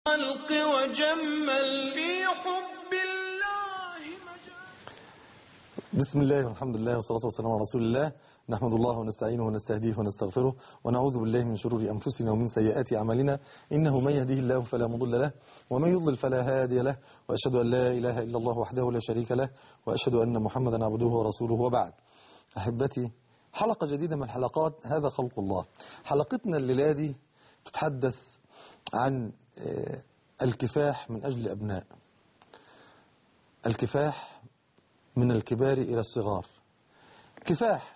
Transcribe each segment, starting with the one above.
الخلق وجمل في حب الله بسم الله والحمد لله والصلاة والسلام على رسول الله نحمد الله ونستعينه ونستهديه ونستغفره ونعوذ بالله من شرور أنفسنا ومن سيئات أعمالنا إنه من يهديه الله فلا مضل له ومن يضلل فلا هادي له وأشهد أن لا إله إلا الله وحده لا شريك له وأشهد أن محمدا عبده ورسوله وبعد أحبتي حلقة جديدة من حلقات هذا خلق الله حلقتنا الليلة دي تتحدث عن آه، الكفاح من أجل الأبناء الكفاح من الكبار إلى الصغار كفاح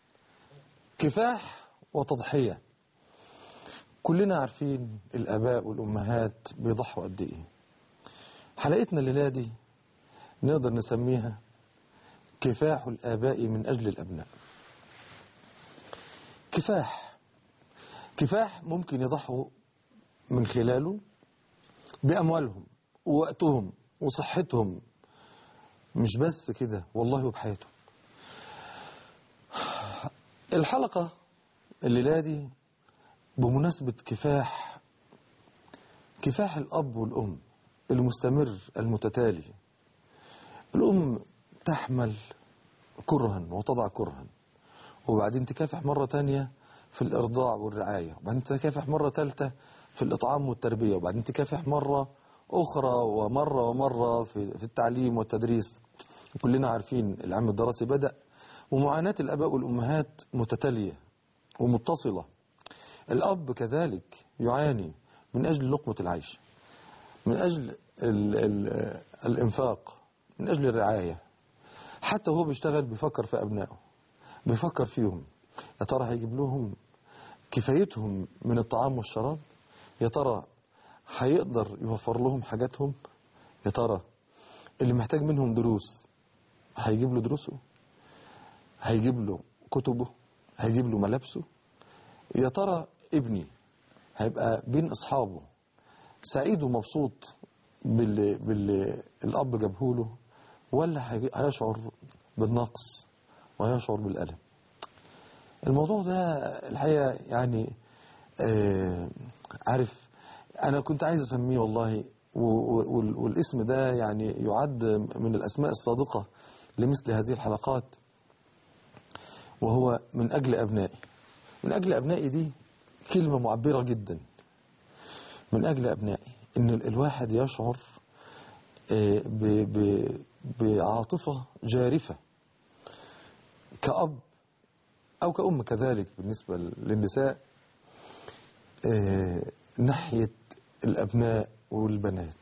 كفاح وتضحية كلنا عارفين الآباء والأمهات بيضحوا قد إيه حلقتنا الليلة دي نقدر نسميها كفاح الآباء من أجل الأبناء كفاح كفاح ممكن يضحوا من خلاله بأموالهم ووقتهم وصحتهم مش بس كده والله وبحياتهم الحلقة الليلة دي بمناسبة كفاح كفاح الأب والأم المستمر المتتالي الأم تحمل كرها وتضع كرها وبعدين تكافح مرة تانية في الإرضاع والرعاية وبعدين تكافح مرة ثالثة في الإطعام والتربية وبعدين تكافح مرة أخرى ومرة ومرة في, في التعليم والتدريس كلنا عارفين العام الدراسي بدأ ومعاناة الأباء والأمهات متتالية ومتصلة الأب كذلك يعاني من أجل لقمة العيش من أجل ال ال الإنفاق من أجل الرعاية حتى وهو بيشتغل بيفكر في أبنائه بيفكر فيهم يا ترى هيجيب لهم كفايتهم من الطعام والشراب يا ترى هيقدر يوفر لهم حاجاتهم يا ترى اللي محتاج منهم دروس هيجيب له دروسه هيجيب له كتبه هيجيب له ملابسه يا ترى ابني هيبقى بين اصحابه سعيد ومبسوط باللي, باللي الاب جابه له ولا هي- هيشعر بالنقص وهيشعر بالالم الموضوع ده الحقيقه يعني آه عارف انا كنت عايز اسميه والله و- و- وال- والاسم ده يعني يعد من الاسماء الصادقه لمثل هذه الحلقات وهو من اجل ابنائي من اجل ابنائي دي كلمه معبره جدا من اجل ابنائي ان ال- الواحد يشعر آه، ب- ب- بعاطفه جارفه كأب أو كأم كذلك بالنسبة للنساء آه، ناحية الأبناء والبنات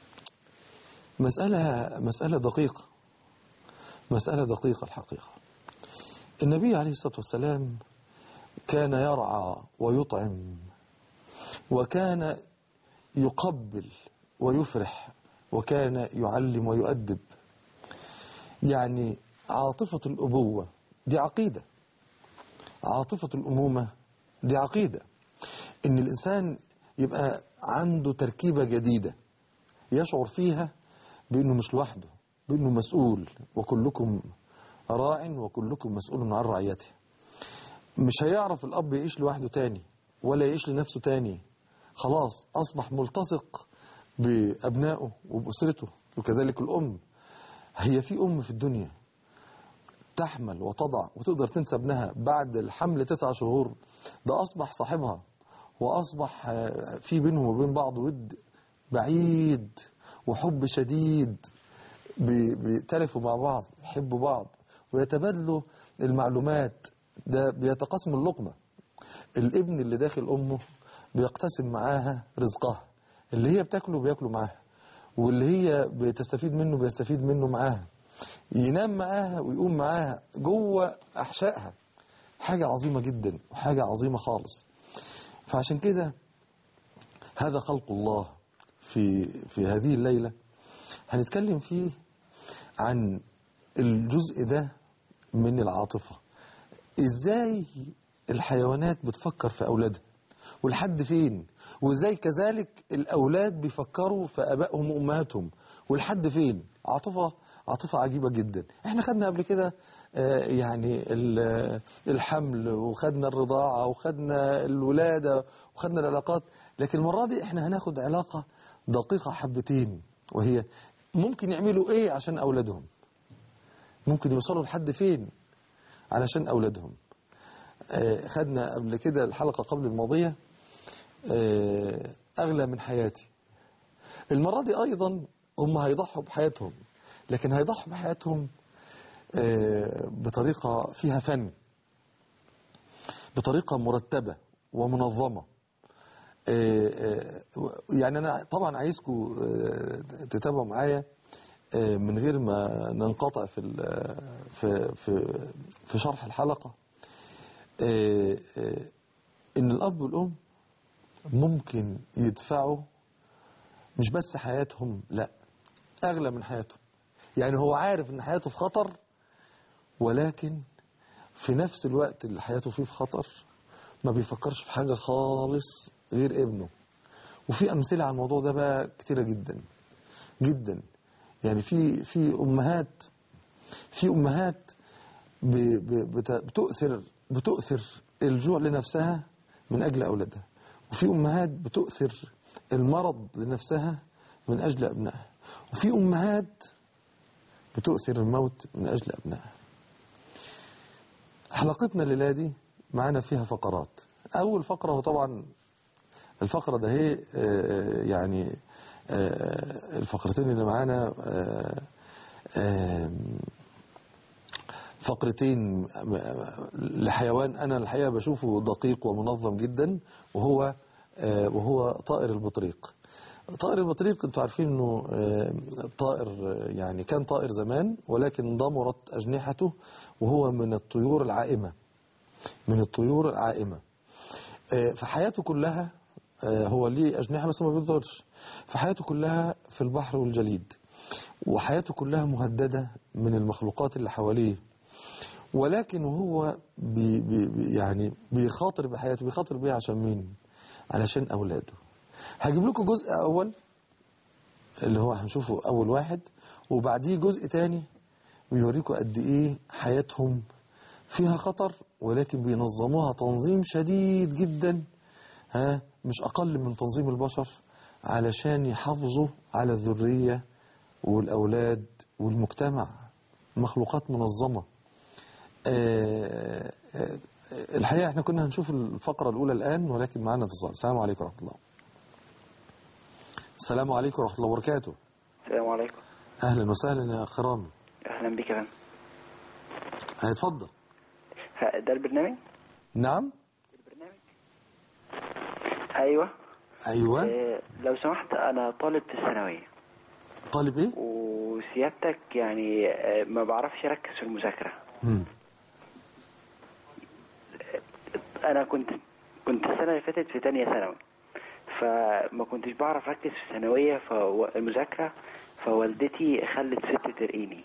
مسألة مسألة دقيقة مسألة دقيقة الحقيقة النبي عليه الصلاة والسلام كان يرعى ويطعم وكان يقبل ويفرح وكان يعلم ويؤدب يعني عاطفة الأبوة دي عقيدة عاطفة الأمومة دي عقيدة إن الإنسان يبقى عنده تركيبة جديدة يشعر فيها بأنه مش لوحده بأنه مسؤول وكلكم راع وكلكم مسؤول عن رعيته مش هيعرف الأب يعيش لوحده تاني ولا يعيش لنفسه تاني خلاص أصبح ملتصق بأبنائه وبأسرته وكذلك الأم هي في أم في الدنيا تحمل وتضع وتقدر تنسى ابنها بعد الحمل تسعة شهور ده أصبح صاحبها وأصبح آه، في بينهم وبين بعض ود بعيد وحب شديد بي- بيتلفوا مع بعض يحبوا بعض ويتبادلوا المعلومات ده بيتقاسموا اللقمة الابن اللي داخل أمه بيقتسم معاها رزقها اللي هي بتاكله بياكله معاها واللي هي بتستفيد منه بيستفيد منه معاها ينام معاها ويقوم معاها جوه أحشائها حاجة عظيمة جدا وحاجة عظيمة خالص فعشان كده هذا خلق الله في في هذه الليلة هنتكلم فيه عن الجزء ده من العاطفة ازاي الحيوانات بتفكر في أولادها ولحد فين وازاي كذلك الأولاد بيفكروا في أبائهم وأمهاتهم ولحد فين عاطفة عاطفة عجيبة جدا احنا خدنا قبل كده آه، يعني ال- الحمل وخدنا الرضاعة وخدنا الولادة وخدنا العلاقات لكن المرة دي احنا هناخد علاقة دقيقة حبتين وهي ممكن يعملوا ايه عشان اولادهم ممكن يوصلوا لحد فين علشان اولادهم آه، خدنا قبل كده الحلقة قبل الماضية آه، أغلى من حياتي المرة دي أيضا هم هيضحوا بحياتهم لكن هيضحوا بحياتهم آه، بطريقة فيها فن بطريقة مرتبة ومنظمة آه، آه، يعني أنا طبعا عايزكم آه، تتابعوا معايا آه، من غير ما ننقطع في ال- في في في شرح الحلقة آه، آه، إن الأب والأم ممكن يدفعوا مش بس حياتهم لا أغلى من حياتهم يعني هو عارف إن حياته في خطر ولكن في نفس الوقت اللي حياته فيه في خطر ما بيفكرش في حاجة خالص غير ابنه وفي أمثلة على الموضوع ده بقى كتيرة جدا جدا يعني في في أمهات في أمهات ب- ب- بت- بتؤثر بتؤثر الجوع لنفسها من أجل أولادها وفي أمهات بتؤثر المرض لنفسها من أجل أبنائها وفي أمهات بتؤثر الموت من أجل أبنائها حلقتنا الليلة دي معانا فيها فقرات أول فقرة هو طبعا الفقرة ده هي آه، يعني آه، الفقرتين اللي معانا آه، آه، فقرتين لحيوان أنا الحقيقة بشوفه دقيق ومنظم جدا وهو آه، وهو طائر البطريق طائر البطريق انتوا عارفين انه آه، طائر آه، يعني كان طائر زمان ولكن ضمرت اجنحته وهو من الطيور العائمه من الطيور العائمه آه، في حياته كلها آه، هو ليه اجنحه بس ما بيظهرش في حياته كلها في البحر والجليد وحياته كلها مهدده من المخلوقات اللي حواليه ولكن هو بي بي بي- يعني بيخاطر بحياته بيخاطر بيها عشان مين علشان اولاده هجيب لكم جزء اول اللي هو هنشوفه اول واحد وبعديه جزء تاني بيوريكم قد ايه حياتهم فيها خطر ولكن بينظموها تنظيم شديد جدا ها مش اقل من تنظيم البشر علشان يحافظوا على الذرية والاولاد والمجتمع مخلوقات منظمة آه، آه، الحقيقة احنا كنا هنشوف الفقرة الأولى الآن ولكن معنا اتصال السلام عليكم ورحمة الله السلام عليكم ورحمة الله وبركاته السلام عليكم أهلا وسهلا يا أخ رامي اهلا بك يا فندم هيتفضل ها، ده البرنامج نعم ايوه أيوة آه لو سمحت انا طالب في الثانويه طالب إيه وسيادتك يعني آه ما بعرفش اركز في المذاكره مم. انا كنت كنت السنه اللي فاتت في تانية ثانوي فما كنتش بعرف اركز في الثانويه فالمذاكره فوالدتي خلت ست ترقيني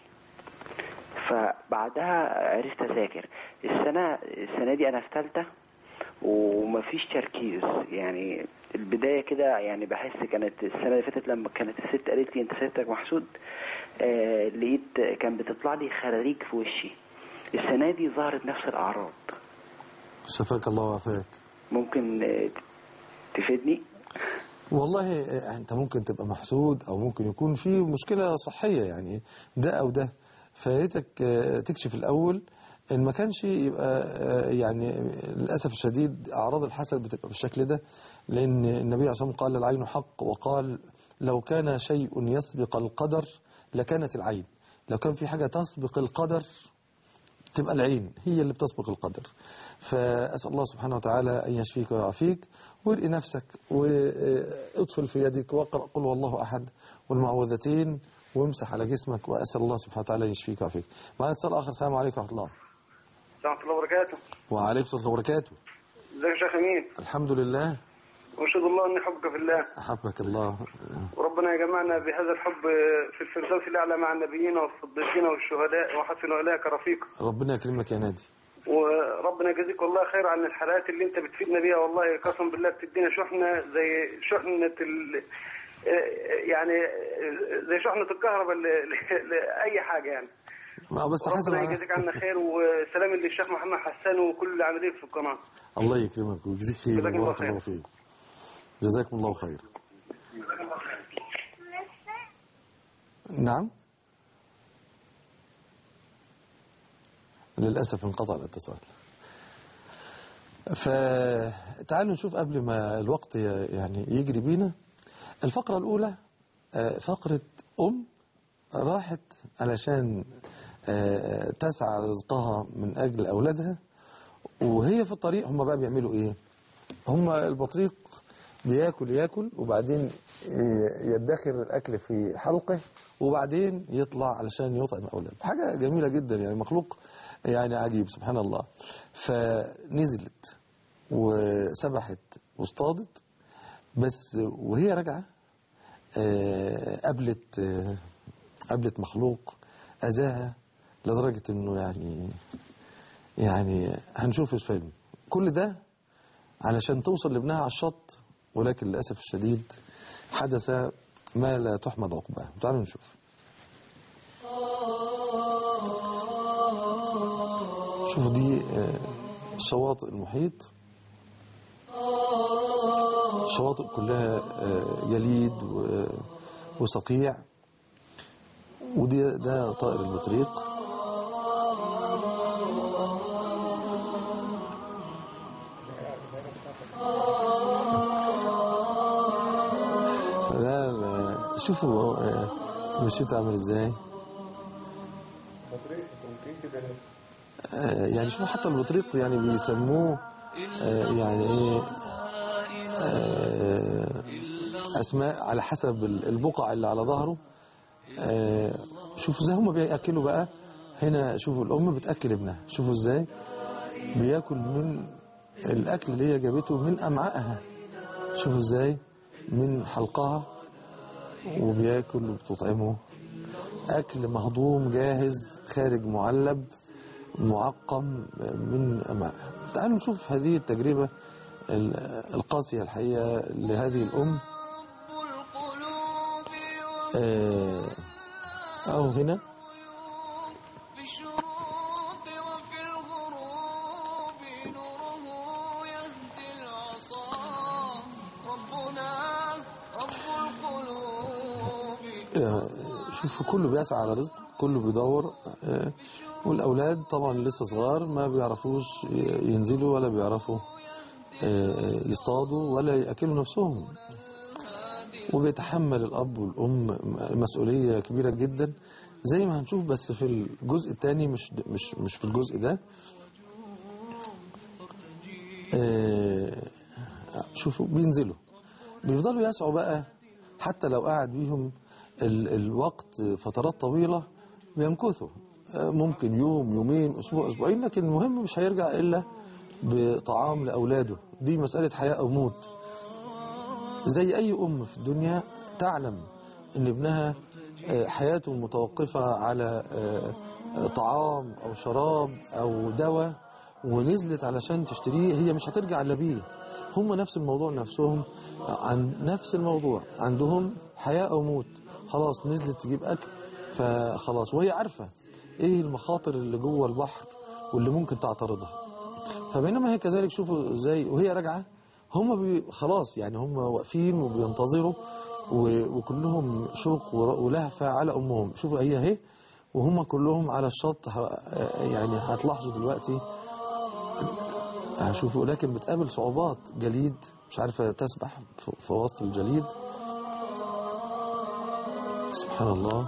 فبعدها عرفت اذاكر السنه السنه دي انا في ثالثه ومفيش تركيز يعني البدايه كده يعني بحس كانت السنه اللي فاتت لما كانت الست قالت لي انت ستك محسود آه لقيت كان بتطلع لي خراريج في وشي السنه دي ظهرت نفس الاعراض شفاك الله وعافاك ممكن آه، تفيدني والله آه، أنت ممكن تبقى محسود أو ممكن يكون في مشكلة صحية يعني ده أو ده فياريتك آه، تكشف الأول إن ما كانش يبقى آه، يعني للأسف الشديد أعراض الحسد بتبقى بالشكل ده لأن النبي عليه الصلاة والسلام قال العين حق وقال لو كان شيء يسبق القدر لكانت العين لو كان في حاجة تسبق القدر تبقى العين هي اللي بتسبق القدر فأسأل الله سبحانه وتعالى أن يشفيك ويعافيك وارقي نفسك واطفل في يدك واقرأ قل والله أحد والمعوذتين وامسح على جسمك وأسأل الله سبحانه وتعالى أن يشفيك ويعافيك معنا اتصال آخر السلام عليكم ورحمة الله ورحمة الله وبركاته وعليكم السلام ورحمة الله وبركاته ازيك يا شيخ امين الحمد لله واشهد الله اني احبك في الله أحبك الله وربنا يجمعنا بهذا الحب في الفردوس الاعلى مع النبيين والصديقين والشهداء وحسن اولئك رفيقا ربنا يكرمك يا نادي وربنا يجازيك والله خير عن الحلقات اللي انت بتفيدنا بيها والله قسم بالله بتدينا شحنه زي شحنه ال... يعني آه، زي شحنة الكهرباء ل- ل- لأي حاجة يعني ما بس حسب ربنا على- يجازيك عنا خير وسلام للشيخ محمد حسان وكل العاملين في القناة الله يكرمك ويجزيك خير جزاك الله وبارك خير. الله فيك جزاكم الله خير نعم للأسف انقطع الاتصال فتعالوا نشوف قبل ما الوقت يعني يجري بينا الفقرة الأولى آه، فقرة أم راحت علشان آه، تسعى رزقها من أجل أولادها وهي في الطريق هم بقى بيعملوا إيه هم البطريق بياكل ياكل وبعدين يدخر الأكل في حلقه وبعدين يطلع علشان يطعم أولاده حاجة جميلة جدا يعني مخلوق يعني عجيب سبحان الله فنزلت وسبحت واصطادت بس وهي راجعة آه، قابلت آه، قابلت مخلوق أذاها لدرجة إنه يعني يعني هنشوف الفيلم كل ده علشان توصل لابنها على الشط ولكن للأسف الشديد حدث ما لا تحمد عقباه تعالوا نشوف شوفوا دي آه، شواطئ المحيط شواطئ كلها آه، جليد و- وصقيع ودي ده طائر البطريق لا لا شوفوا آه، مشيته عامل ازاي آه، يعني شوفوا حتى البطريق يعني بيسموه آه، يعني ايه آه، اسماء على حسب البقع اللي على ظهره آه، شوفوا ازاي هم بياكلوا بقى هنا شوفوا الام بتاكل ابنها شوفوا ازاي بياكل من الاكل اللي هي جابته من امعائها شوفوا ازاي من حلقها وبياكل وبتطعمه اكل مهضوم جاهز خارج معلب معقم من امعائها تعالوا نشوف هذه التجربه ال- القاسيه الحقيقه لهذه الام القلوب آه، أو هنا في الشروق وفي الغروب نوره يهدي العصا ربنا رب القلوب آه، شوفوا كله بيسعى على رزق كله بيدور آه، والأولاد طبعا لسه صغار ما بيعرفوش ي- ينزلوا ولا بيعرفوا آه، يصطادوا ولا يأكلوا نفسهم وبيتحمل الأب والأم مسؤولية كبيرة جدا زي ما هنشوف بس في الجزء الثاني مش مش مش في الجزء ده آه، شوفوا بينزلوا بيفضلوا يسعوا بقى حتى لو قعد بيهم ال الوقت فترات طويلة بيمكثوا آه، ممكن يوم يومين أسبوع أسبوعين لكن المهم مش هيرجع إلا بطعام لأولاده دي مسألة حياة أو موت زي أي أم في الدنيا تعلم إن ابنها آه، حياته متوقفة على آه، آه، طعام أو شراب أو دواء ونزلت علشان تشتريه هي مش هترجع إلا بيه هم نفس الموضوع نفسهم عن نفس الموضوع عندهم حياة أو موت خلاص نزلت تجيب أكل فخلاص وهي عارفة إيه المخاطر اللي جوه البحر واللي ممكن تعترضها فبينما هي كذلك شوفوا ازاي وهي راجعه هم بي خلاص يعني هم واقفين وبينتظروا و- وكلهم شوق ور- ولهفه على امهم شوفوا هي اهي وهم كلهم على الشط ه- يعني هتلاحظوا دلوقتي هشوفوا لكن بتقابل صعوبات جليد مش عارفه تسبح في في وسط الجليد سبحان الله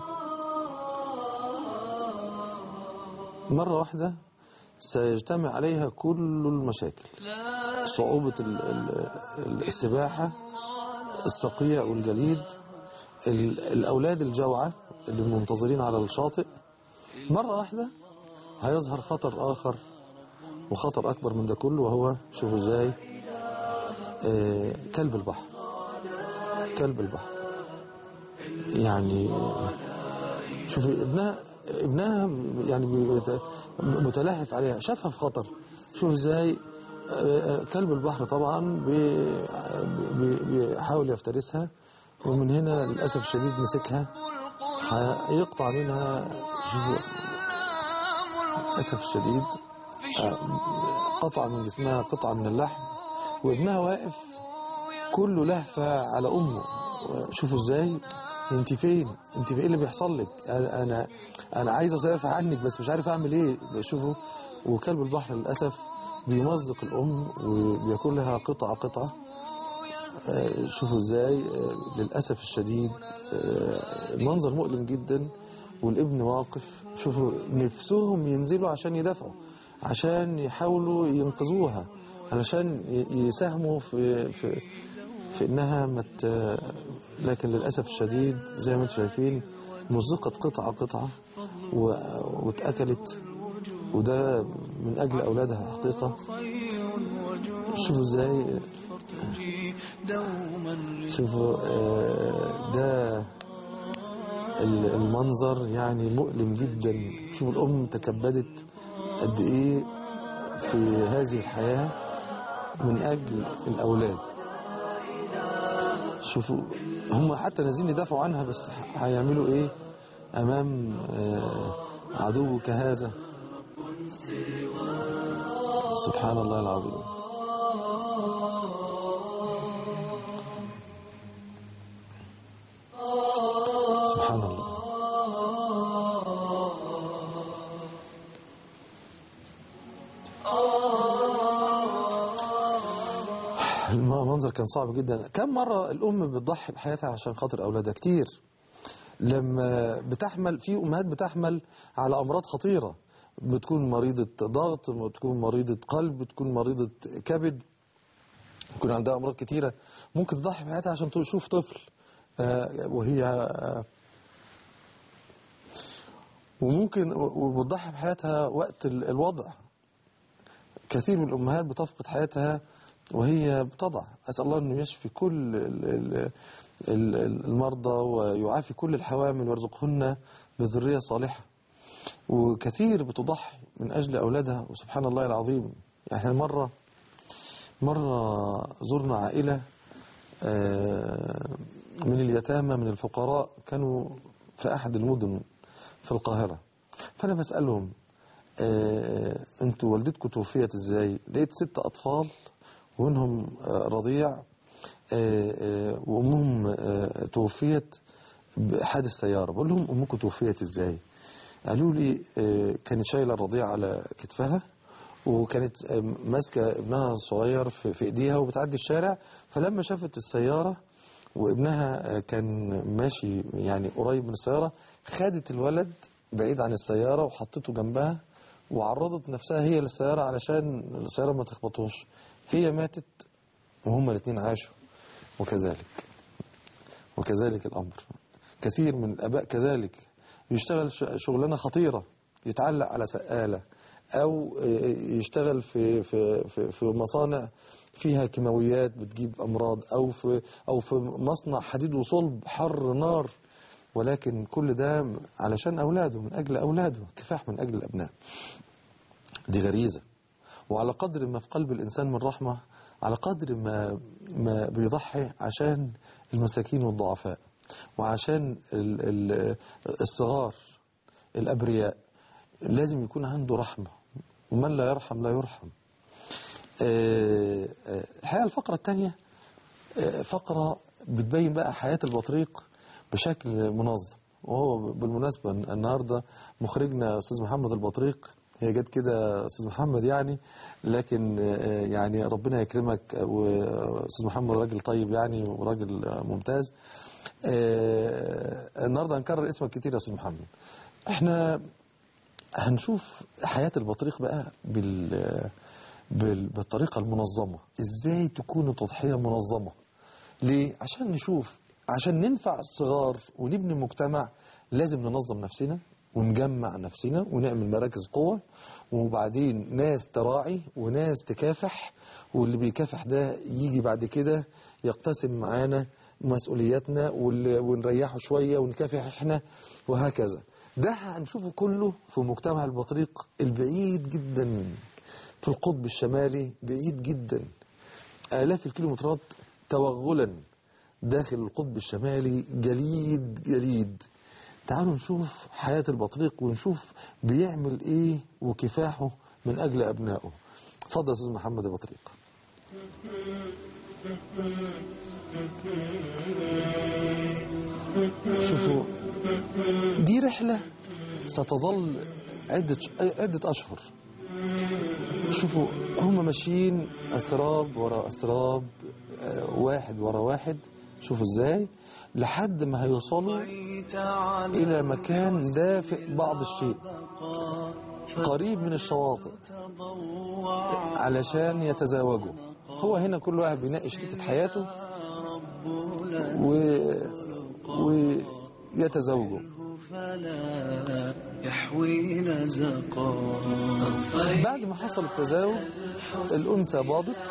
مرة واحدة سيجتمع عليها كل المشاكل صعوبة ال- ال- ال- السباحة الصقيع والجليد ال- الأولاد الجوعة اللي منتظرين على الشاطئ مرة واحدة هيظهر خطر آخر وخطر أكبر من ده كله وهو شوفوا ازاي آه، كلب البحر كلب البحر يعني شوفي ابنها ابنها يعني بيت- متلهف عليها شافها في خطر شوف ازاي آه، آه، كلب البحر طبعا بي- بي- بيحاول يفترسها ومن هنا للأسف الشديد مسكها هيقطع منها شوفوا للأسف الشديد آه، قطع من جسمها قطعة من اللحم وابنها واقف كله لهفة على أمه شوفوا ازاي انت فين انت في ايه اللي بيحصل لك انا انا, أنا عايز ادافع عنك بس مش عارف اعمل ايه شوفوا وكلب البحر للاسف بيمزق الام وبياكلها قطعه قطعه آه، شوفوا ازاي آه، للاسف الشديد آه، المنظر مؤلم جدا والابن واقف شوفوا نفسهم ينزلوا عشان يدافعوا عشان يحاولوا ينقذوها علشان ي- يساهموا في في في انها مت لكن للاسف الشديد زي ما انتم شايفين مزقت قطعه قطعه و... واتاكلت وده من اجل اولادها الحقيقه شوفوا ازاي شوفوا آه، ده ال- المنظر يعني مؤلم جدا شوفوا الام تكبدت قد ايه في هذه الحياه من اجل الاولاد شوفوا هم حتى نازلين يدافعوا عنها بس ح- هيعملوا ايه امام آه، عدو كهذا سبحان الله العظيم سبحان الله المنظر كان صعب جدا كم مرة الأم بتضحي بحياتها عشان خاطر أولادها كتير لما بتحمل في أمهات بتحمل على أمراض خطيرة بتكون مريضة ضغط بتكون مريضة قلب بتكون مريضة كبد يكون عندها أمراض كتيرة ممكن تضحي بحياتها عشان تشوف طفل آه، وهي آه، وممكن وبتضحي بحياتها وقت ال- الوضع كثير من الأمهات بتفقد حياتها وهي بتضع أسأل الله أنه يشفي كل ال- ال- ال- المرضى ويعافي كل الحوامل ويرزقهن بذرية صالحة وكثير بتضحي من أجل أولادها وسبحان الله العظيم يعني احنا مرة مرة زرنا عائلة آه، من اليتامى من الفقراء كانوا في أحد المدن في القاهرة فأنا بسألهم آه، انتوا والدتكم توفيت ازاي لقيت ست أطفال ومنهم آه، رضيع آه، آه، وأمهم آه، توفيت بحادث سيارة بقول لهم أمكم توفيت ازاي قالوا لي آه، كانت شايلة الرضيع على كتفها وكانت آه، ماسكة ابنها الصغير في في ايديها وبتعدي الشارع فلما شافت السيارة وابنها آه، كان ماشي يعني قريب من السيارة خدت الولد بعيد عن السيارة وحطته جنبها وعرضت نفسها هي للسيارة علشان السيارة ما تخبطوش هي ماتت وهما الاثنين عاشوا وكذلك وكذلك الأمر كثير من الآباء كذلك يشتغل ش- شغلانة خطيرة يتعلق على سقالة أو يشتغل في في في, في مصانع فيها كيماويات بتجيب أمراض أو في أو في مصنع حديد وصلب حر نار ولكن كل ده علشان أولاده من أجل أولاده كفاح من أجل الأبناء دي غريزة وعلى قدر ما في قلب الإنسان من رحمة على قدر ما ما بيضحي عشان المساكين والضعفاء وعشان ال- ال- الصغار الأبرياء لازم يكون عنده رحمة ومن لا يرحم لا يرحم آه، آه، الحقيقة الفقرة الثانية آه، فقرة بتبين بقى حياة البطريق بشكل منظم وهو بالمناسبة النهاردة مخرجنا أستاذ محمد البطريق هي جت كده أستاذ محمد يعني لكن آه، يعني ربنا يكرمك وأستاذ محمد راجل طيب يعني وراجل آه، ممتاز آه، النهاردة هنكرر اسمك كتير يا أستاذ محمد احنا هنشوف حياة البطريق بقى بال بال- بالطريقة المنظمة ازاي تكون التضحية منظمة ليه؟ عشان نشوف عشان ننفع الصغار ونبني مجتمع لازم ننظم نفسنا ونجمع نفسنا ونعمل مراكز قوة وبعدين ناس تراعي وناس تكافح واللي بيكافح ده يجي بعد كده يقتسم معانا مسؤولياتنا واللي- ونريحه شوية ونكافح احنا وهكذا ده هنشوفه كله في مجتمع البطريق البعيد جدا في القطب الشمالي بعيد جدا آلاف الكيلومترات توغلا داخل القطب الشمالي جليد جليد تعالوا نشوف حياة البطريق ونشوف بيعمل ايه وكفاحه من اجل ابنائه اتفضل يا استاذ محمد البطريق شوفوا دي رحلة ستظل عدة عدة أشهر شوفوا هم ماشيين أسراب ورا أسراب آه، واحد ورا واحد شوفوا ازاي لحد ما هيوصلوا إلى مكان دافئ بعض الشيء قريب من الشواطئ علشان يتزاوجوا هو هنا كل واحد بيناقي شريكة حياته و... ويتزوجوا فلا يحوي نزقا بعد ما حصل التزاوج الأنثى باضت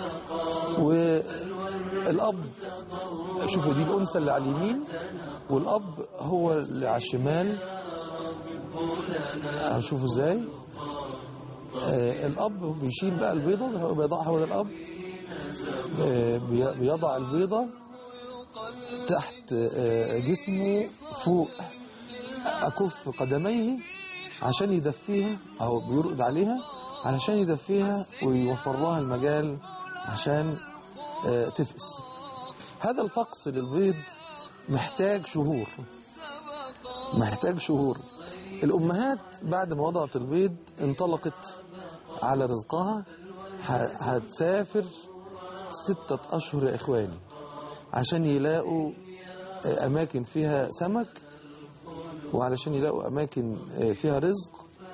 والأب شوفوا دي الأنثى اللي على اليمين والأب هو اللي على الشمال شوفوا ازاي آه الأب بيشيل بقى البيضة هو بيضعها هو ده الأب آه بي- بيضع البيضة تحت آه جسمه فوق أكف قدميه عشان يدفيها أو بيرقد عليها علشان يدفيها ويوفر لها المجال عشان آه، تفقس هذا الفقس للبيض محتاج شهور محتاج شهور الأمهات بعد ما وضعت البيض انطلقت على رزقها ه- هتسافر ستة أشهر يا إخواني عشان يلاقوا آه، أماكن فيها سمك وعلشان يلاقوا أماكن آه، فيها رزق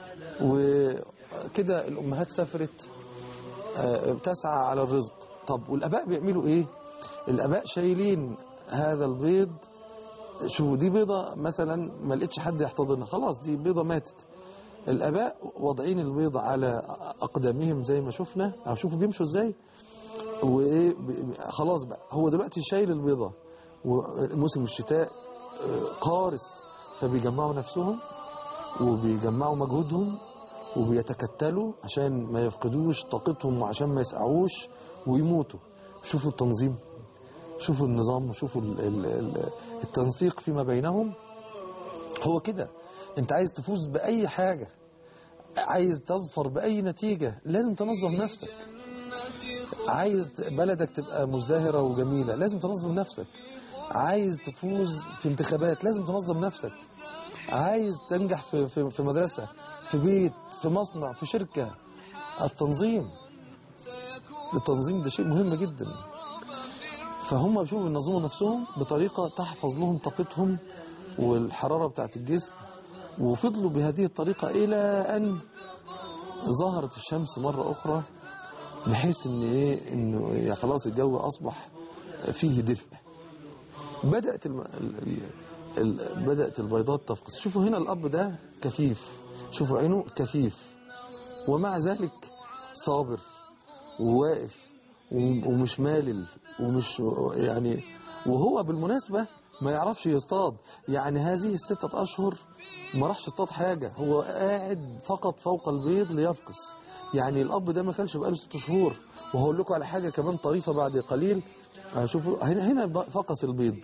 وكده الأمهات سافرت آه، تسعى على الرزق طب والآباء بيعملوا إيه الآباء شايلين هذا البيض شوفوا دي بيضة مثلا ما لقيتش حد يحتضنها خلاص دي بيضة ماتت الآباء واضعين البيض على أقدامهم زي ما شفنا أو شوفوا بيمشوا إزاي وإيه ب- خلاص بقى هو دلوقتي شايل البيضة وموسم الشتاء آه، قارس فبيجمعوا نفسهم وبيجمعوا مجهودهم وبيتكتلوا عشان ما يفقدوش طاقتهم وعشان ما يسقعوش ويموتوا شوفوا التنظيم شوفوا النظام وشوفوا ال- ال- ال- التنسيق فيما بينهم هو كده انت عايز تفوز بأي حاجة عايز تظفر بأي نتيجة لازم تنظم نفسك عايز ت- بلدك تبقى مزدهرة وجميلة لازم تنظم نفسك عايز تفوز في انتخابات لازم تنظم نفسك عايز تنجح في, في, في مدرسة في بيت في مصنع في شركة التنظيم التنظيم ده شيء مهم جدا فهم بيشوفوا ينظموا نفسهم بطريقة تحفظ لهم طاقتهم والحرارة بتاعت الجسم وفضلوا بهذه الطريقة إلى أن ظهرت الشمس مرة أخرى بحيث إن إيه إنه يا خلاص الجو أصبح فيه دفء بدأت الم... ال... ال... ال... بدأت البيضات تفقس شوفوا هنا الأب ده كفيف شوفوا عينه كفيف ومع ذلك صابر وواقف وم- ومش مالل ومش يعني وهو بالمناسبة ما يعرفش يصطاد يعني هذه الستة أشهر ما راحش يصطاد حاجة هو قاعد فقط فوق البيض ليفقس يعني الأب ده ما كانش بقاله ست شهور وهقول لكم على حاجة كمان طريفة بعد قليل شوفوا هنا هنا بقى فقس البيض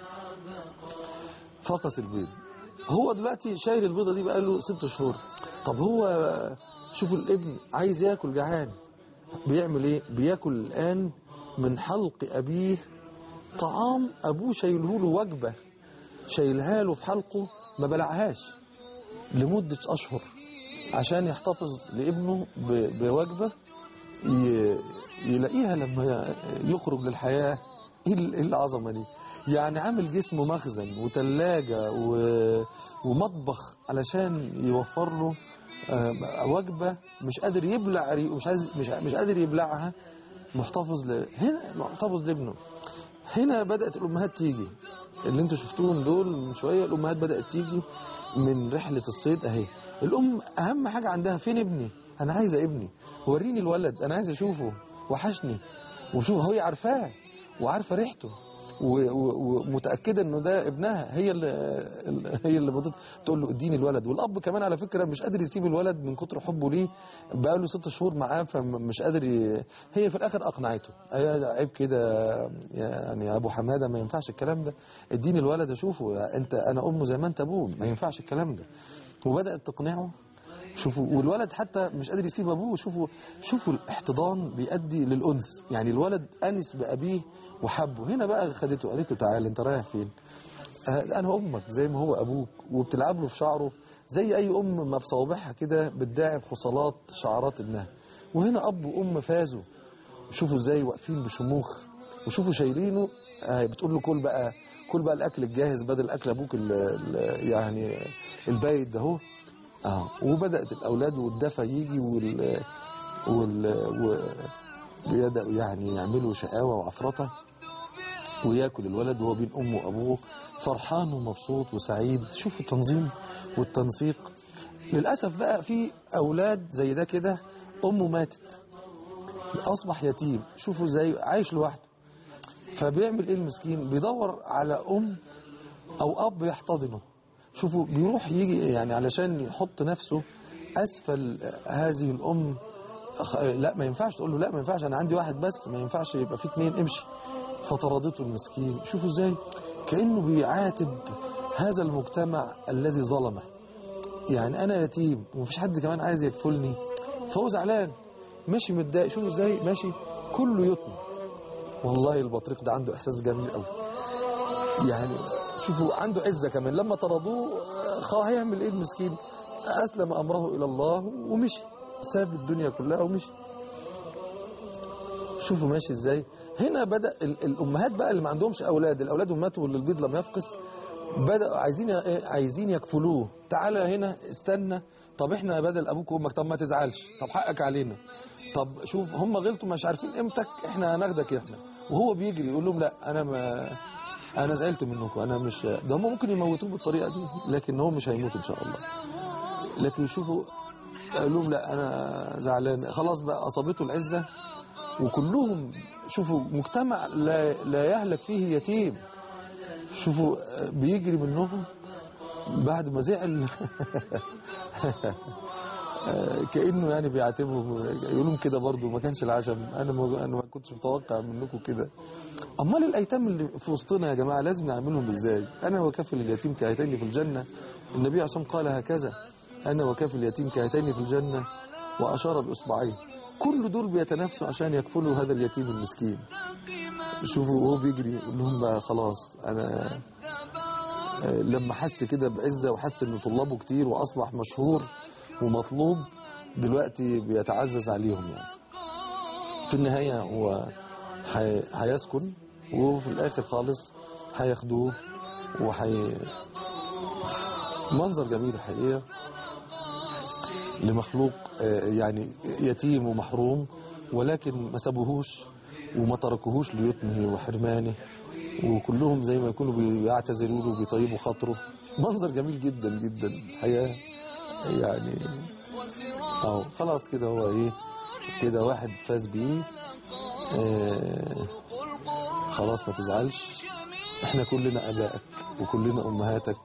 فقس البيض هو دلوقتي شايل البيضة دي بقاله ست شهور طب هو شوفوا الابن عايز ياكل جعان بيعمل ايه بياكل الآن من حلق أبيه طعام أبوه شايله له وجبة شايلها له في حلقه ما بلعهاش لمدة أشهر عشان يحتفظ لابنه ب- بوجبة ي- يلاقيها لما يخرج للحياة ايه ال- إيه العظمة دي يعني عامل جسمه مخزن وتلاجة و- ومطبخ علشان يوفر له آه، وجبة مش قادر يبلع ريقه مش عايز مش مش قادر يبلعها محتفظ ل... هنا محتفظ لابنه هنا بدأت الأمهات تيجي اللي انتوا شفتوهم دول من شوية الأمهات بدأت تيجي من رحلة الصيد أهي الأم أهم حاجة عندها فين ابني أنا عايزة ابني وريني الولد أنا عايز أشوفه وحشني وشوف هي عارفاه وعارفة ريحته و- و- ومتاكده انه ده ابنها هي اللي هي اللي بتط- بتقول له اديني الولد والاب كمان على فكره مش قادر يسيب الولد من كتر حبه ليه بقى له ست شهور معاه فمش قادر ي... هي في الاخر اقنعته أيوة عيب كده يعني يا ابو حماده ما ينفعش الكلام ده اديني الولد اشوفه انت انا امه زي ما انت ابوه ما ينفعش الكلام ده وبدات تقنعه شوفوا والولد حتى مش قادر يسيب ابوه شوفوا شوفوا الاحتضان بيؤدي للانس يعني الولد انس بابيه وحبه هنا بقى خدته قالت له تعالى انت رايح فين آه، انا امك زي ما هو ابوك وبتلعب له في شعره زي اي ام ما بصوابعها كده بتداعب خصلات شعرات ابنها وهنا اب وام فازوا شوفوا ازاي واقفين بشموخ وشوفوا شايلينه آه، بتقول له كل بقى كل بقى الاكل الجاهز بدل اكل ابوك ال ال يعني البايت ده اهو اه وبدات الاولاد والدفى يجي وال وال و بيبداوا يعني يعملوا شقاوه وعفرطه وياكل الولد وهو بين امه وابوه فرحان ومبسوط وسعيد شوفوا التنظيم والتنسيق للاسف بقى في اولاد زي ده كده امه ماتت اصبح يتيم شوفوا ازاي عايش لوحده فبيعمل ايه المسكين بيدور على ام او اب يحتضنه شوفوا بيروح يجي يعني علشان يحط نفسه اسفل هذه الام أخ- لا ما ينفعش تقول له لا ما ينفعش انا عندي واحد بس ما ينفعش يبقى في اتنين امشي فطردته المسكين شوفوا ازاي كانه بيعاتب هذا المجتمع الذي ظلمه يعني انا يتيم ومفيش حد كمان عايز يكفلني فهو زعلان ماشي متضايق شوفوا ازاي ماشي كله يطمع والله البطريق ده عنده احساس جميل قوي يعني شوفوا عنده عزه كمان لما طردوه آه، خا هيعمل ايه المسكين اسلم امره الى الله ومشي ساب الدنيا كلها ومشي شوفوا ماشي ازاي هنا بدا ال- الامهات بقى اللي ما عندهمش اولاد الاولاد ماتوا واللي البيض لم يفقس بدأوا عايزين إيه؟ عايزين يكفلوه تعالى هنا استنى طب احنا بدل ابوك وامك طب ما تزعلش طب حقك علينا طب شوف هم غلطوا مش عارفين قيمتك احنا هناخدك احنا وهو بيجري يقول لهم لا انا ما انا زعلت منكم انا مش ده هم ممكن يموتوه بالطريقه دي لكن هو مش هيموت ان شاء الله لكن شوفوا قال لهم لا انا زعلان خلاص بقى اصابته العزه وكلهم شوفوا مجتمع لا لا يهلك فيه يتيم شوفوا آه، بيجري منهم بعد ما زعل آه، كانه يعني بيعاتبهم يقول لهم كده برضو ما كانش العشم انا ما انا ما كنتش متوقع منكم كده امال الايتام اللي في وسطنا يا جماعه لازم نعملهم ازاي انا وكفل اليتيم كهاتين في الجنه النبي عليه الصلاه والسلام قال هكذا انا وكفل اليتيم كهاتين في الجنه واشار باصبعيه كل دول بيتنافسوا عشان يكفلوا هذا اليتيم المسكين شوفوا وهو بيجري يقول لهم بقى خلاص انا آه، لما حس كده بعزه وحس ان طلابه كتير واصبح مشهور ومطلوب دلوقتي بيتعزز عليهم يعني في النهايه هو هي- هيسكن وفي الاخر خالص هياخدوه وحي منظر جميل الحقيقه لمخلوق آه، يعني يتيم ومحروم ولكن ما سابوهوش وما تركوهوش ليتمه وحرمانه وكلهم زي ما يكونوا بيعتذروا له وبيطيبوا خاطره منظر جميل جدا جدا الحقيقه يعني اهو خلاص كده هو ايه كده واحد فاز بيه آه خلاص ما تزعلش احنا كلنا ابائك وكلنا امهاتك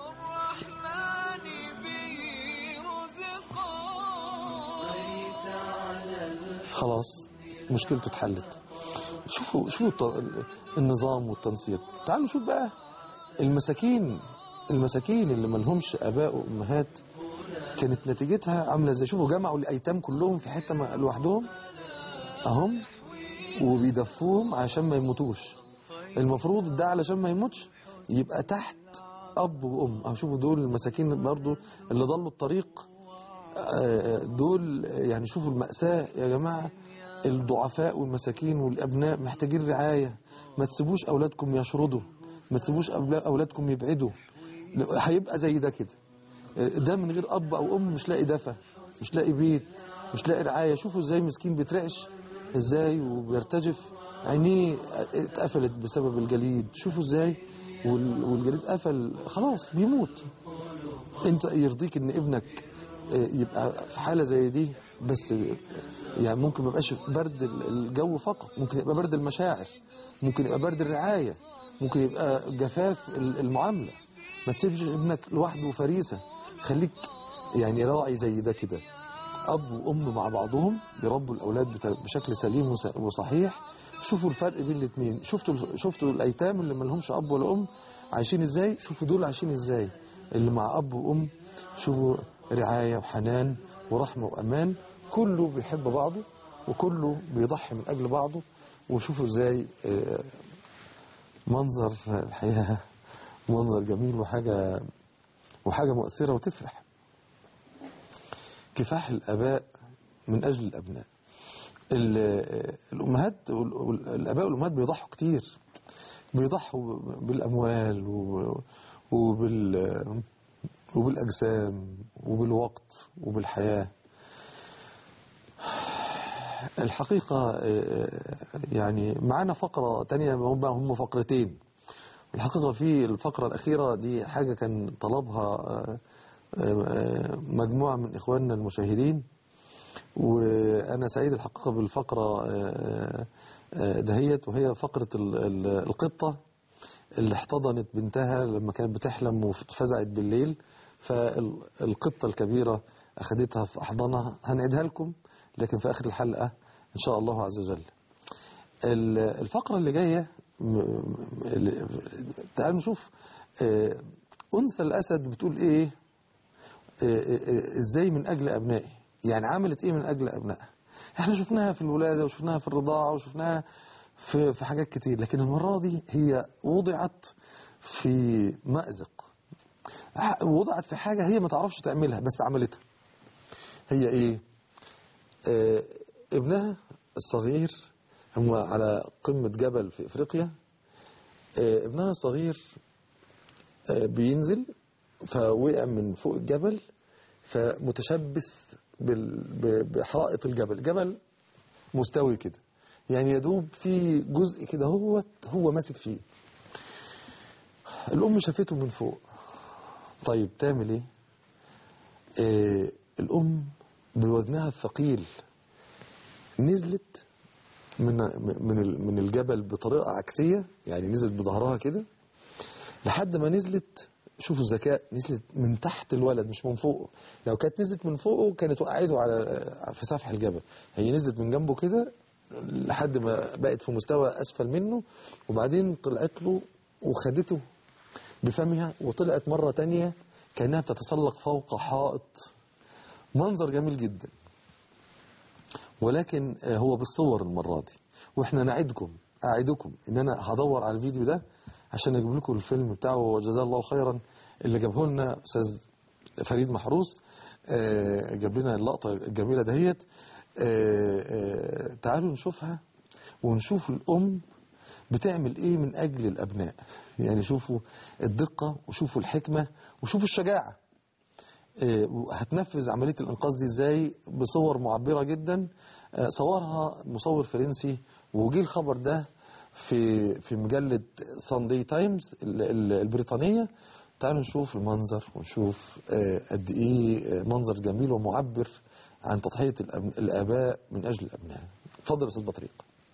خلاص مشكلته اتحلت شوفوا شوفوا الت- النظام والتنسيق تعالوا شوف بقى المساكين المساكين اللي ملهمش اباء وامهات كانت نتيجتها عامله ازاي شوفوا جمعوا الايتام كلهم في حته ما- لوحدهم اهم وبيدفوهم عشان ما يموتوش المفروض ده علشان ما يموتش يبقى تحت اب وام اهو شوفوا دول المساكين برضو اللي ضلوا الطريق آه، دول يعني شوفوا المأساة يا جماعة الضعفاء والمساكين والأبناء محتاجين رعاية ما تسيبوش أولادكم يشردوا ما تسيبوش أولا- أولادكم يبعدوا هيبقى زي ده كده ده من غير أب أو أم مش لاقي دفى مش لاقي بيت مش لاقي رعاية شوفوا ازاي مسكين بيترعش ازاي وبيرتجف عينيه اتقفلت بسبب الجليد شوفوا ازاي وال- والجليد قفل خلاص بيموت انت يرضيك ان ابنك آه، يبقى في حاله زي دي بس آه، يعني ممكن ما يبقاش برد ال- الجو فقط ممكن يبقى برد المشاعر ممكن يبقى برد الرعايه ممكن يبقى جفاف ال- المعاملة ما تسيبش ابنك لوحده فريسة خليك يعني راعي زي ده كده أب وأم مع بعضهم بيربوا الأولاد بت- بشكل سليم وس- وصحيح شوفوا الفرق بين الاثنين شفتوا شفتوا الأيتام اللي ما لهمش أب ولا أم عايشين إزاي شوفوا دول عايشين إزاي اللي مع أب وأم شوفوا رعاية وحنان ورحمة وأمان كله بيحب بعضه وكله بيضحي من أجل بعضه وشوفوا إزاي آه، منظر الحقيقة منظر جميل وحاجة وحاجة مؤثرة وتفرح كفاح الآباء من أجل الأبناء ال- الأمهات وال- وال- الآباء والأمهات بيضحوا كتير بيضحوا بالأموال و- وبال وبالأجسام وبالوقت وبالحياة الحقيقة آه، يعني معانا فقرة تانية هم هم فقرتين الحقيقة في الفقرة الأخيرة دي حاجة كان طلبها آه، آه، مجموعة من إخواننا المشاهدين وأنا سعيد الحقيقة بالفقرة آه، آه، دهيت وهي فقرة ال- ال- القطة اللي احتضنت بنتها لما كانت بتحلم واتفزعت بالليل فالقطة الكبيرة أخدتها في أحضانها هنعيدها لكم لكن في آخر الحلقة إن شاء الله عز وجل ال- الفقرة اللي جاية م- م- ال- تعالوا نشوف آه، أنثى الأسد بتقول إيه آه، آه، آه، إزاي من أجل أبنائي يعني عملت إيه من أجل أبنائها إحنا شفناها في الولادة وشفناها في الرضاعة وشفناها في في حاجات كتير لكن المرة دي هي وضعت في مأزق ح- وضعت في حاجة هي ما تعرفش تعملها بس عملتها هي إيه آه، ابنها الصغير هم على قمة جبل في إفريقيا آه، ابنها الصغير آه، بينزل فوقع من فوق الجبل فمتشبث بال- ب- بحائط الجبل جبل مستوي كده يعني يدوب في جزء كده هو هو ماسك فيه الأم شافته من فوق طيب تعمل ايه آه الأم بوزنها الثقيل نزلت من من ال- من الجبل بطريقة عكسية يعني نزلت بظهرها كده لحد ما نزلت شوفوا الذكاء نزلت من تحت الولد مش من فوقه لو كانت نزلت من فوقه كانت وقعته على في سفح الجبل هي نزلت من جنبه كده لحد ما بقت في مستوى أسفل منه وبعدين طلعت له وخدته بفمها وطلعت مرة تانية كأنها بتتسلق فوق حائط منظر جميل جدا ولكن آه، هو بالصور المرة دي واحنا نعدكم أعدكم ان انا هدور على الفيديو ده عشان اجيب لكم الفيلم بتاعه وجزاه الله خيرا اللي جابه لنا استاذ فريد محروس آه، جاب لنا اللقطة الجميلة دهيت آه، آه، تعالوا نشوفها ونشوف الأم بتعمل ايه من اجل الابناء يعني شوفوا الدقة وشوفوا الحكمة وشوفوا الشجاعة آه، هتنفذ عملية الإنقاذ دي إزاي بصور معبرة جدا آه، صورها مصور فرنسي وجي الخبر ده في في مجلة ساندي تايمز ال- ال- البريطانية تعالوا نشوف المنظر ونشوف آه، قد إيه آه، منظر جميل ومعبر عن تضحية الأب- الآباء من أجل الأبناء اتفضل يا أستاذ بطريق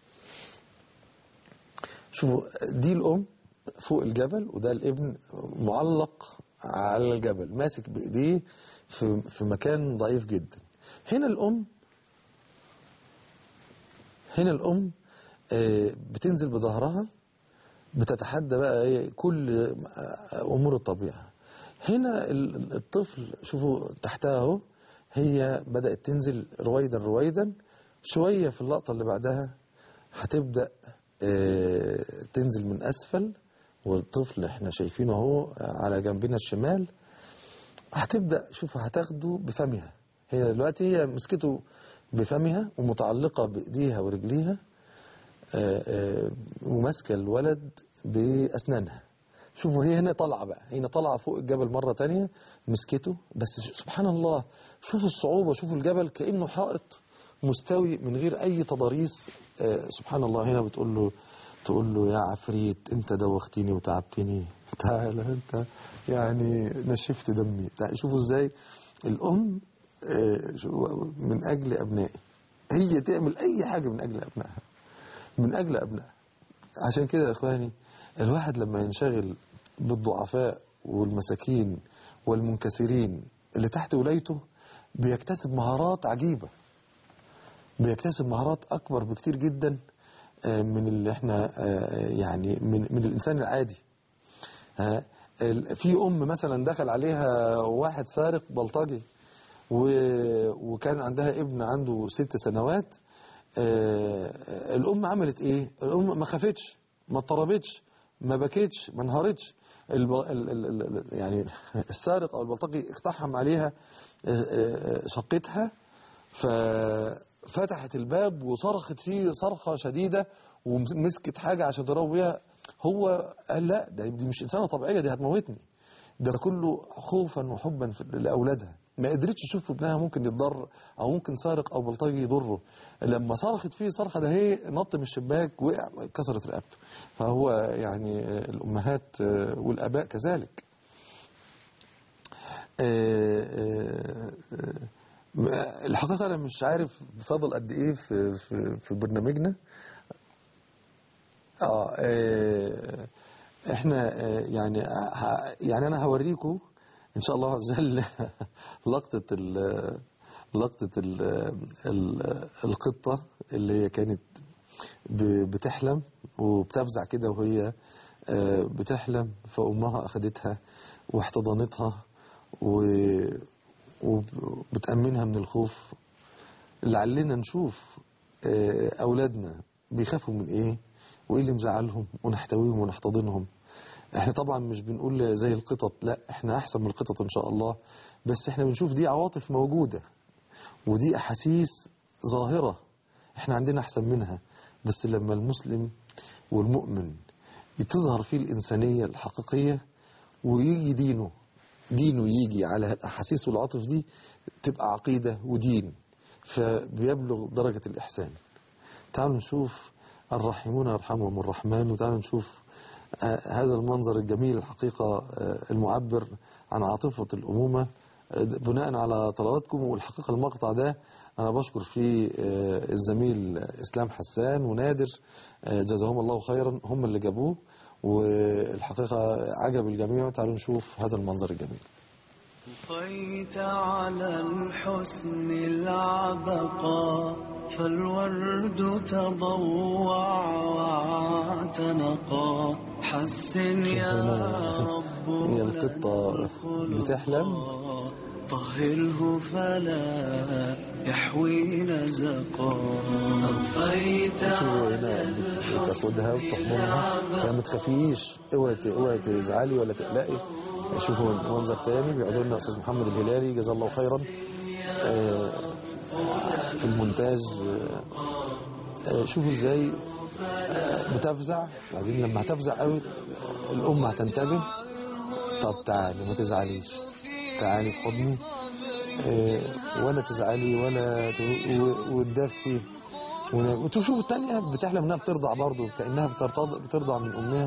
شوفوا دي الأم فوق الجبل وده الابن معلق على الجبل ماسك بإيديه في, في مكان ضعيف جدا هنا الأم هنا الأم آه، بتنزل بظهرها بتتحدى بقى ايه كل آه، أمور الطبيعة هنا ال- الطفل شوفوا تحتها اهو هي بدأت تنزل رويدا رويدا شوية في اللقطة اللي بعدها هتبدأ آه، تنزل من أسفل والطفل احنا شايفينه اهو على جنبنا الشمال هتبدأ شوف هتاخده بفمها هي دلوقتي هي مسكته بفمها ومتعلقة بإيديها ورجليها آه، آه، وماسكة الولد بأسنانها شوفوا هي هنا طالعة بقى هنا طالعة فوق الجبل مرة تانية مسكته بس سبحان الله شوفوا الصعوبة شوفوا الجبل كأنه حائط مستوي من غير أي تضاريس آه، سبحان الله هنا بتقول له تقول له يا عفريت انت دوختني وتعبتني تعال انت يعني نشفت دمي تعال شوفوا ازاي الام آه، شو- من اجل ابنائي هي تعمل اي حاجه من اجل ابنائها من اجل ابنائها عشان كده يا إخواني الواحد لما ينشغل بالضعفاء والمساكين والمنكسرين اللي تحت ولايته بيكتسب مهارات عجيبة بيكتسب مهارات أكبر بكتير جدا آه، من اللي احنا آه، يعني من, من الإنسان العادي ها، ال- في أم مثلا دخل عليها واحد سارق بلطجي و- وكان عندها ابن عنده ست سنوات آه، الأم عملت إيه؟ الأم ما خافتش ما اضطربتش ما بكتش ما انهارتش الب... ال... ال... ال... يعني السارق أو البلطجي اقتحم عليها آه، آه، شقتها ففتحت الباب وصرخت فيه صرخة شديدة ومسكت حاجة عشان تضرب بيها هو قال لا ده دي مش إنسانة طبيعية دي هتموتني ده كله خوفا وحبا في- لأولادها ما قدرتش تشوف ابنها ممكن يتضر او ممكن سارق او بلطجي يضره لما صرخت فيه صرخه ده هي نط من الشباك وقع كسرت رقبته فهو يعني آه، الامهات آه، والاباء كذلك آه، آه، آه، الحقيقه انا مش عارف فاضل قد ايه في في في برنامجنا اه آه، احنا آه، يعني ه- يعني انا هوريكم ان شاء الله عز وجل لقطه ال لقطه ال ال القطه اللي هي كانت ب- بتحلم وبتفزع كده وهي آه، بتحلم فامها اخذتها واحتضنتها و- وبتامنها من الخوف لعلنا نشوف آه، أولادنا بيخافوا من إيه وإيه اللي مزعلهم ونحتويهم ونحتضنهم احنا طبعا مش بنقول زي القطط لا احنا أحسن من القطط إن شاء الله بس احنا بنشوف دي عواطف موجودة ودي أحاسيس ظاهرة احنا عندنا أحسن منها بس لما المسلم والمؤمن تظهر فيه الإنسانية الحقيقية ويجي دينه دينه يجي على الأحاسيس والعاطف دي تبقى عقيدة ودين فبيبلغ درجة الإحسان تعالوا نشوف الراحمون يرحمهم الرحمن وتعالوا نشوف آه، هذا المنظر الجميل الحقيقة آه، المعبر عن عاطفة الأمومة آه، بناء على طلباتكم والحقيقة المقطع ده أنا بشكر فيه آه، الزميل إسلام حسان ونادر آه، جزاهم الله خيرا هم اللي جابوه والحقيقة عجب الجميع تعالوا نشوف هذا المنظر الجميل طفيت على الحسن العبقى فالورد تضوع واعتنقا حسن يا رب هي القطة لنا الخلقا. بتحلم. طهره فلا يحوي نزقا أطفيت شوفوا على هنا بت- بتاخدها وتحضنها يعني ما تخافيش اوعي ت- اوعي تزعلي ولا تقلقي شوفوا منظر تاني بيعودوا لنا استاذ محمد الهلالي جزاه الله خيرا آه، في المونتاج آه، آه، شوفوا ازاي آه، بتفزع بعدين لما هتفزع قوي الام هتنتبه طب تعالي ما تزعليش تعالي في حضني آه، ولا تزعلي ولا ت- و- وتدفي ون- وتشوف التانية بتحلم انها بترضع برضه كأنها بترتضع بترضع من امها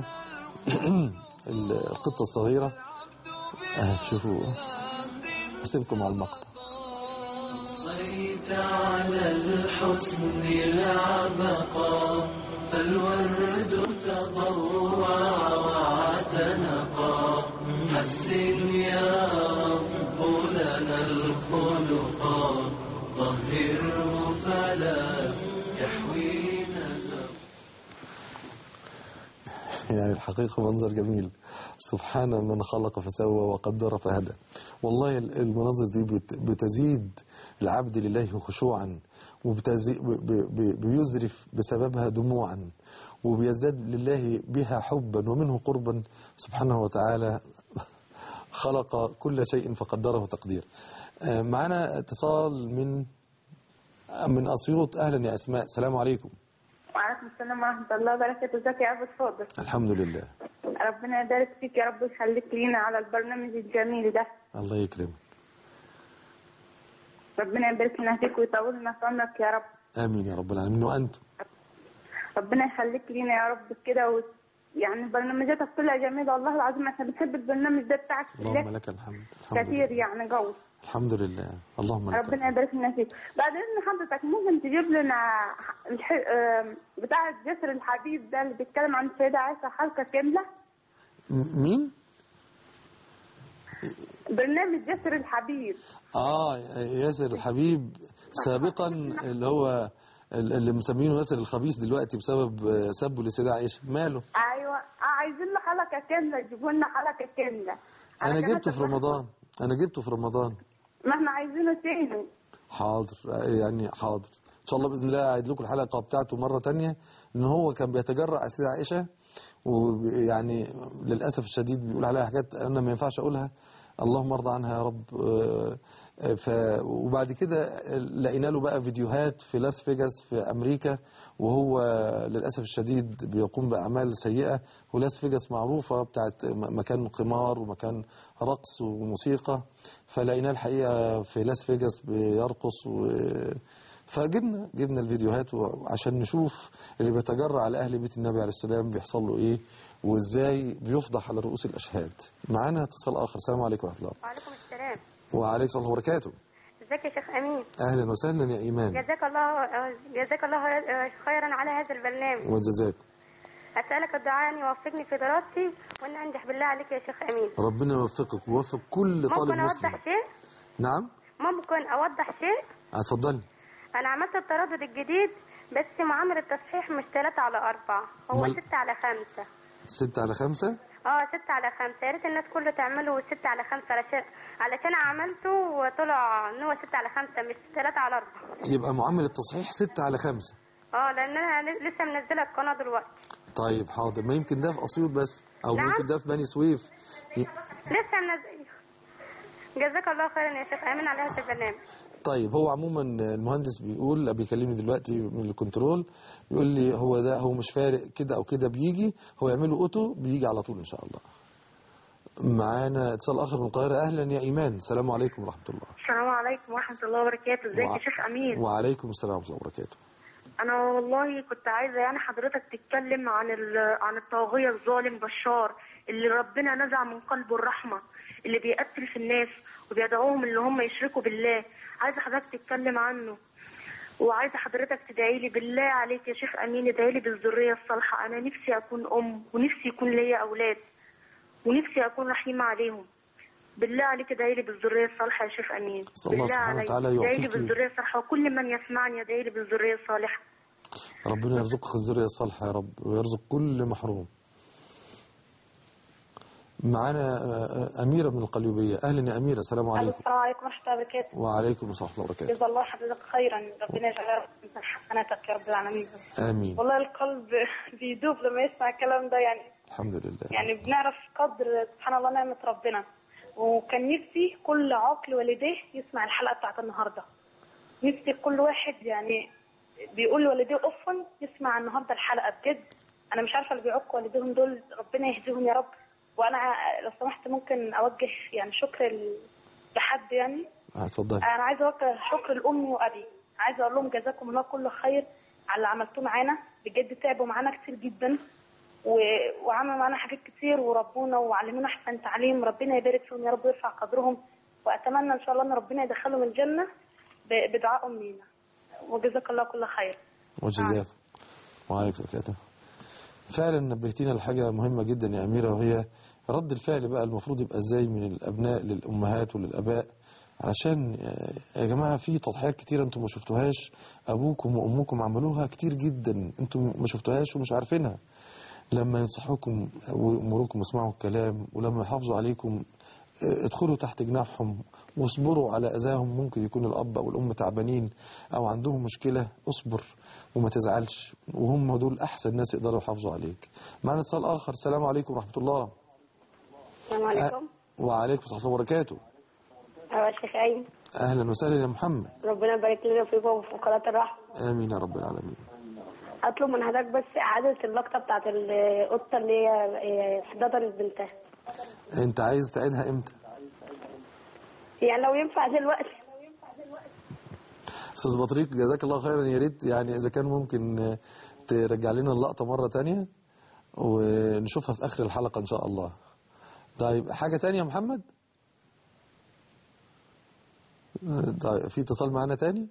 القطة الصغيرة اه شوفوا اسيبكم على المقطع طفيت على الحسن العبقى فالورد تضوع واعتنقا حسن يا رب لنا الخلقا طهره فلا يحوي نزقا يعني الحقيقة منظر جميل سبحان من خلق فسوى وقدر فهدى والله ال- المناظر دي بت- بتزيد العبد لله خشوعا وبيزرف بسببها دموعا وبيزداد لله بها حبا ومنه قربا سبحانه وتعالى خلق كل شيء فقدره تقدير آه، معنا اتصال من من أسيوط أهلا يا أسماء السلام عليكم وعليكم السلام ورحمة الله وبركاته ازيك يا أبو فاضل الحمد لله ربنا يبارك فيك يا رب ويخليك لينا على البرنامج الجميل ده الله يكرمك ربنا يبارك لنا فيك ويطول لنا في عمرك يا رب آمين يا رب العالمين وأنتم ربنا يخليك لينا يا رب كده و... يعني برنامجاتك كلها جميله والله العظيم احنا بنحب البرنامج ده بتاعك في اللهم الله لك الحمد الحمد كثير لله يعني قوي الحمد لله اللهم لك ربنا الحمد. يبارك لنا فيك بعد اذن حضرتك ممكن تجيب لنا الح... آم، بتاع جسر الحبيب ده اللي بيتكلم عن السيده عائشه حلقه كامله م- مين برنامج جسر الحبيب اه ياسر الحبيب سابقا اللي هو اللي مسمينه ياسر الخبيث دلوقتي بسبب آه، سبه لسيدة عائشة ماله ايوه آه، عايزين له حلقه كامله يجيبوا لنا حلقه كامله انا علشان جبته في هتبقى- رمضان انا جبته في رمضان ما احنا عايزينه تاني حاضر يعني حاضر ان شاء الله باذن الله اعيد لكم الحلقه بتاعته مره تانية ان هو كان بيتجرأ على سيدة عائشه ويعني للاسف الشديد بيقول عليها حاجات انا ما ينفعش اقولها اللهم ارضى عنها يا رب آه، آه، ف وبعد كده لقينا له بقى فيديوهات في لاس فيجاس في امريكا وهو للاسف الشديد بيقوم باعمال سيئه ولاس فيجاس معروفه بتاعت م- مكان قمار ومكان رقص وموسيقى فلقيناه الحقيقه في لاس فيجاس بيرقص و فجبنا جبنا الفيديوهات و- عشان نشوف اللي بيتجرأ على اهل بيت النبي عليه السلام بيحصل له ايه وازاي بيفضح على رؤوس الاشهاد معانا اتصال اخر السلام عليكم ورحمه الله وعليكم السلام وعليكم السلام وبركاته ازيك يا شيخ امين اهلا وسهلا يا ايمان جزاك الله جزاك الله خيرا على هذا البرنامج وجزاكم اسالك الدعاء ان يوفقني في دراستي وان انجح بالله عليك يا شيخ امين ربنا يوفقك ويوفق كل طالب ممكن مسلم اوضح شيء نعم ممكن اوضح شيء اتفضلي انا عملت التردد الجديد بس معامل التصحيح مش 3 على 4 هو أمال؟ 6 على 5 ستة على خمسة اه 6 على 5 يا ريت الناس كله تعمله 6 على 5 علشان علشان عملته وطلع ان هو 6 على 5 مش 3 على 4 يبقى معامل التصحيح ستة على خمسة اه لان انا لسه منزله القناه دلوقتي طيب حاضر ما يمكن ده في أسيوط بس أو نعم. يمكن ده في بني سويف ي- لسه منزله جزاك الله خيرا يا شيخ امين على هذا البرنامج طيب هو عموما المهندس بيقول بيكلمني دلوقتي من الكنترول بيقول لي هو ده هو مش فارق كده او كده بيجي هو يعمله اوتو بيجي على طول ان شاء الله معانا اتصال اخر من القاهره اهلا يا ايمان السلام عليكم ورحمه الله السلام عليكم ورحمة الله وبركاته ازيك وع- يا شيخ أمين وعليكم السلام ورحمه الله وبركاته أنا والله كنت عايزة يعني حضرتك تتكلم عن ال- عن الطاغية الظالم بشار اللي ربنا نزع من قلبه الرحمة اللي بيقتل في الناس وبيدعوهم اللي هم يشركوا بالله عايزة حضرتك تتكلم عنه وعايزة حضرتك تدعي لي بالله عليك يا شيخ أمين ادعي لي بالذرية الصالحة أنا نفسي أكون أم ونفسي يكون ليا أولاد ونفسي أكون رحيمة عليهم بالله عليك ادعي لي بالذريه الصالحه يا شيخ امين أسأل الله بالله سبحانه عليك وتعالى ادعي لي يعطيك- بالذريه الصالحه وكل من يسمعني ادعي لي بالذريه الصالحه ربنا يرزقك الذريه الصالحه يا رب ويرزق كل محروم معانا آه، اميره من القليوبيه اهلا يا اميره السلام عليكم السلام عليكم ورحمه الله وبركاته وعليكم السلام ورحمه الله وبركاته جزا الله حضرتك خيرا ربنا يجعل من حسناتك يا رب العالمين امين والله القلب بيدوب لما يسمع الكلام ده يعني الحمد لله يعني بنعرف قدر سبحان الله نعمه ربنا وكان نفسي كل عاقل والديه يسمع الحلقه بتاعت النهارده نفسي كل واحد يعني بيقول لوالديه افا يسمع النهارده الحلقه بجد انا مش عارفه اللي بيعق والديهم دول ربنا يهديهم يا رب وانا لو سمحت ممكن اوجه يعني شكر ل- لحد يعني آه، اتفضلي انا عايزه اوجه شكر لامي وابي عايزه اقول لهم جزاكم الله كل خير على اللي عملتوه معانا بجد تعبوا معانا كتير جدا و... وعملوا معانا حاجات كتير وربونا وعلمونا احسن تعليم ربنا يبارك فيهم يا رب ويرفع قدرهم واتمنى ان شاء الله ان ربنا يدخلهم الجنه ب... بدعاء امنا وجزاك الله كل خير وجزاكم وعليكم السلام فعلا نبهتينا لحاجة مهمة جدا يا أميرة وهي رد الفعل بقى المفروض يبقى ازاي من الأبناء للأمهات وللأباء علشان آه، يا جماعة في تضحيات كتيرة انتم ما شفتوهاش أبوكم وأمكم عملوها كتير جدا انتم ما شفتوهاش ومش عارفينها لما ينصحوكم ويأمروكم اسمعوا الكلام ولما يحافظوا عليكم آه، ادخلوا تحت جناحهم واصبروا على أذاهم ممكن يكون الأب أو الأم تعبانين أو عندهم مشكلة اصبر وما تزعلش وهم دول أحسن ناس يقدروا يحافظوا عليك معنا اتصال آخر السلام عليكم ورحمة الله السلام عليكم وعليكم السلام ورحمة الله وبركاته أيوة يا شيخ أيمن أهلا وسهلا يا محمد ربنا يبارك لنا فيكم وفي قناة الرحمة آمين يا رب العالمين أطلب من حضرتك بس إعادة اللقطة بتاعت القطة اللي هي إيه، احتضنت بنتها أنت عايز تعيدها إمتى يعني لو ينفع دلوقتي أستاذ بطريق جزاك الله خيرا يا ريت يعني إذا كان ممكن آه، ترجع لنا اللقطة مرة تانية ونشوفها في آخر الحلقة إن شاء الله طيب حاجة تانية يا محمد طيب في اتصال معانا تاني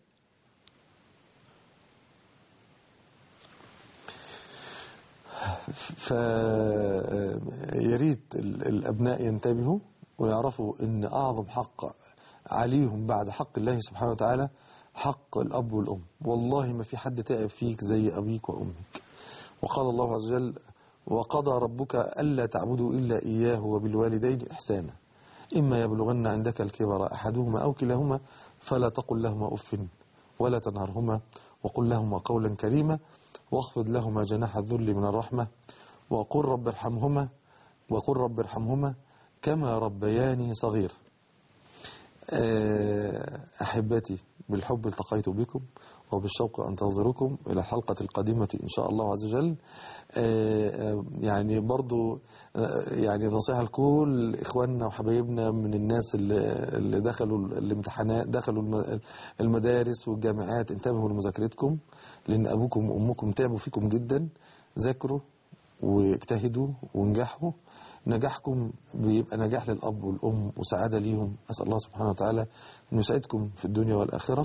فيريد الأبناء ينتبهوا ويعرفوا أن أعظم حق عليهم بعد حق الله سبحانه وتعالى حق الأب والأم والله ما في حد تعب فيك زي أبيك وأمك وقال الله عز وجل وقضى ربك ألا تعبدوا إلا إياه وبالوالدين إحسانا إما يبلغن عندك الكبر أحدهما أو كلاهما فلا تقل لهما أف ولا تنهرهما وقل لهما قولا كريما واخفض لهما جناح الذل من الرحمة وقل رب ارحمهما وقل رب ارحمهما كما ربياني صغير أحبتي بالحب التقيت بكم وبالشوق أنتظركم إلى الحلقة القادمة إن شاء الله عز وجل يعني برضو يعني نصيحة لكل إخواننا وحبايبنا من الناس اللي دخلوا الامتحانات دخلوا المدارس والجامعات انتبهوا لمذاكرتكم لأن أبوكم وأمكم تعبوا فيكم جدا ذاكروا واجتهدوا وانجحوا نجاحكم بيبقى نجاح للأب والأم وسعادة ليهم أسأل الله سبحانه وتعالى أن يسعدكم في الدنيا والآخرة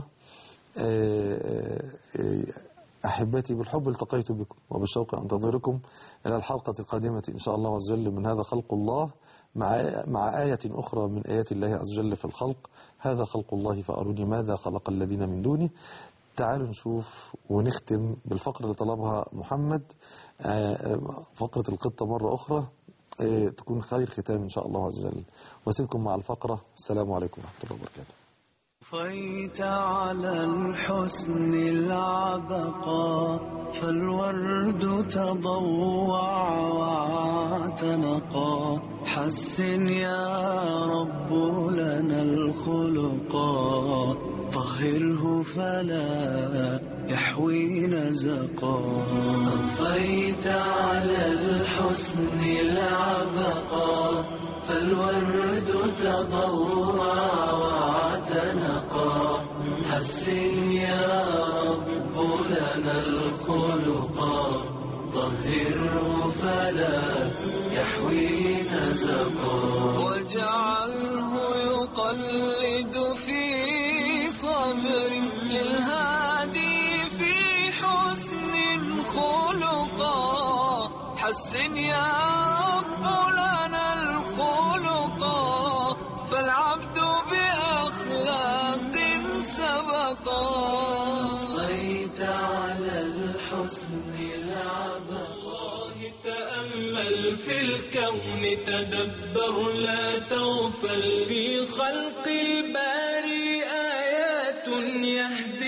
أحبتي بالحب التقيت بكم وبالشوق أنتظركم إلى الحلقة القادمة إن شاء الله عز وجل من هذا خلق الله مع مع آية أخرى من آيات الله عز وجل في الخلق هذا خلق الله فأروني ماذا خلق الذين من دونه تعالوا نشوف ونختم بالفقرة اللي طلبها محمد فقرة القطة مرة أخرى تكون خير ختام إن شاء الله عز وجل واسيبكم مع الفقرة السلام عليكم ورحمة الله وبركاته طفيت على الحسن العبقى فالورد تضوع واعتنقا حسن يا رب لنا الخلقا طهره فلا يحوي نزقا أضفيت على الحسن العبقا فالورد تضوع واعتنقا حسن يا رب لنا الخلقا طهره فلا يحوي نزقا واجعله يقلد في صبر للهادي في حسن خلقا حسن يا رب لنا الخلقا فالعبد بأخلاق سبقا طفيت على الحسن العبقا تأمل في الكون تدبر لا تغفل في خلق الباري آيات يهدي